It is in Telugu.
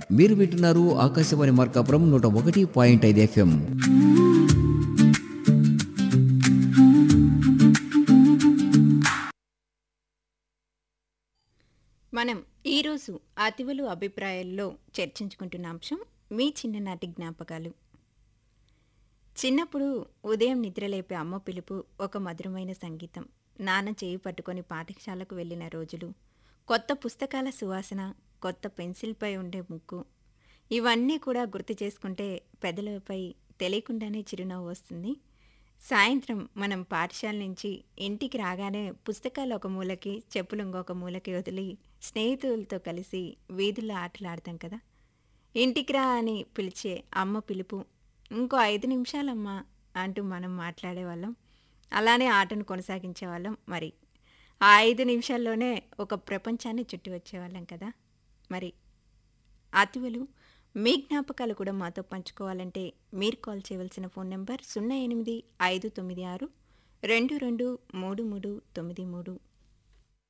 మీరు వింటున్నారు ఆకాశవాణి మార్కాపురం నూట ఒకటి పాయింట్ ఐదు ఎఫ్ఎం మనం ఈరోజు అతివులు అభిప్రాయాల్లో చర్చించుకుంటున్న అంశం మీ చిన్ననాటి జ్ఞాపకాలు చిన్నప్పుడు ఉదయం నిద్రలేపే అమ్మ పిలుపు ఒక మధురమైన సంగీతం నాన్న చేయి పట్టుకొని పాఠశాలకు వెళ్ళిన రోజులు కొత్త పుస్తకాల సువాసన కొత్త పెన్సిల్పై ఉండే ముక్కు ఇవన్నీ కూడా గుర్తు చేసుకుంటే పెదలపై తెలియకుండానే చిరునవ్వు వస్తుంది సాయంత్రం మనం పాఠశాల నుంచి ఇంటికి రాగానే పుస్తకాలు ఒక మూలకి చెప్పులు ఇంకొక మూలకి వదిలి స్నేహితులతో కలిసి వీధుల్లో ఆటలాడతాం కదా ఇంటికి రా అని పిలిచే అమ్మ పిలుపు ఇంకో ఐదు నిమిషాలమ్మా అంటూ మనం మాట్లాడేవాళ్ళం అలానే ఆటను కొనసాగించేవాళ్ళం మరి ఆ ఐదు నిమిషాల్లోనే ఒక ప్రపంచాన్ని చుట్టి వచ్చేవాళ్ళం కదా మరి అతివలు మీ జ్ఞాపకాలు కూడా మాతో పంచుకోవాలంటే మీరు కాల్ చేయవలసిన ఫోన్ నెంబర్ సున్నా ఎనిమిది ఐదు తొమ్మిది ఆరు రెండు రెండు మూడు మూడు తొమ్మిది మూడు